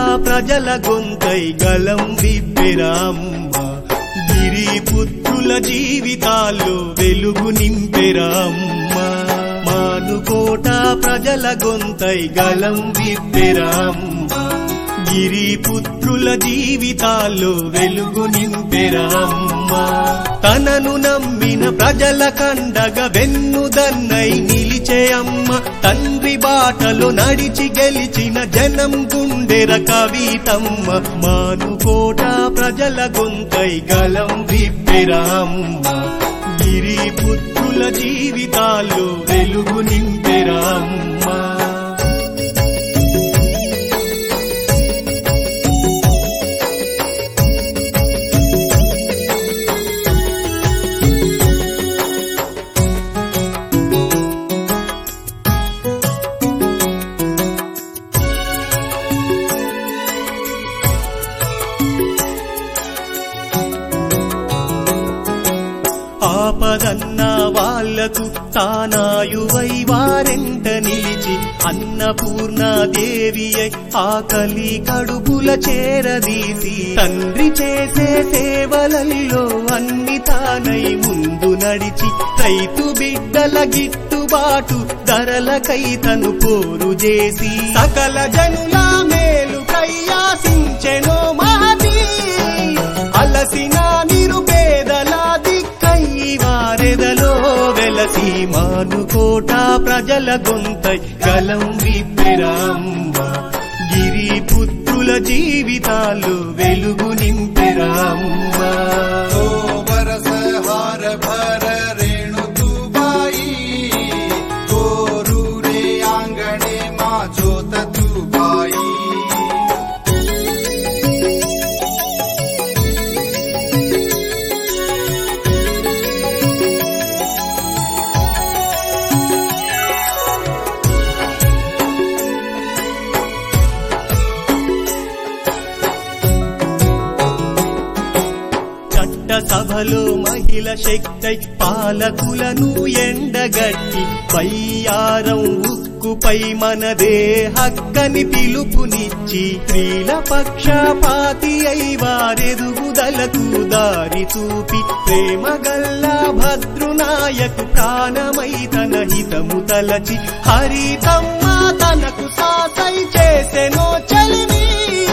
ప్రజల గొంతై గలం విప్పెరామ్మ గిరిపుత్రుల జీవితాల్లో వెలుగు నింపెరామ్మ మానుకోట ప్రజల గొంతై గలం విప్పెరామ్మ గిరిపుత్రుల జీవితాల్లో వెలుగు నింపెరామ్మ తనను నమ్మిన ప్రజల కండగ వెన్నుదన్నై నిలిచే అమ్మ తండ్రి బాటలో నడిచి గెలిచిన జనం గుండెర కవితమ్మ మానుకోట ప్రజల గొంతై గలం విప్పెరామ్మ గిరిపుత్రుల జీవితాల్లో వెలుగు నింపెరామ్మ ఆపదన్న వాళ్లకు తానాయువై వారెంట నిలిచి అన్నపూర్ణాదేవి ఆకలి కడుపుల చేరదీసి తండ్రి చేసే సేవలలో అన్ని తానై ముందు నడిచి రైతు బిడ్డల గిట్టుబాటు ధరలకై తను పోరు చేసి సకల జనుల మేలు కయ్యాసించెనో మహతి అలసిన నిరుపేదల దిక్కై వారెదలో వెలసి మానుకోట ప్రజల గొంతై గలం విప్పెరామ్మ గిరిపుత్రుల జీవితాలు వెలుగు నింపెరామ్మ दो बरस हार भर रेणु तुबाई गोरू रे आंगणे माँ जोत तुबाई చట్ట సభలో మహిళ శక్తై పాలకులను ఎండగట్టి పయ్యారం ఉక్కుపై మనదే హక్కని పిలుపునిచ్చి స్త్రీల పక్షపాతి అయి వారెదుగుదలకు దారి చూపి ప్రేమ గల్లా భద్రునాయకు ప్రాణమై తన హితము తలచి హరితమ్మ తనకు సాసై చేసెనో చలిని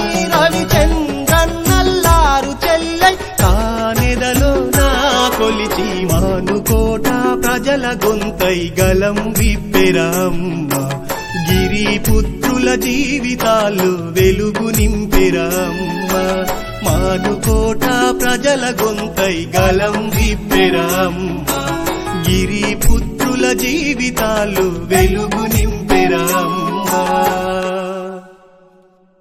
రవిచంద్రన్నల్లారు చెల్లై కానెదలో నా కొలిచి మానుకోట ప్రజల గొంతై గలం విప్పెరామ్మ గిరిపుత్రుల జీవితాలు వెలుగు నింపెరామ్మ మానుకోట ప్రజల గొంతై గలం విప్పెరామ్మ గిరిపుత్రుల జీవితాలు వెలుగు నింపెరామ్మ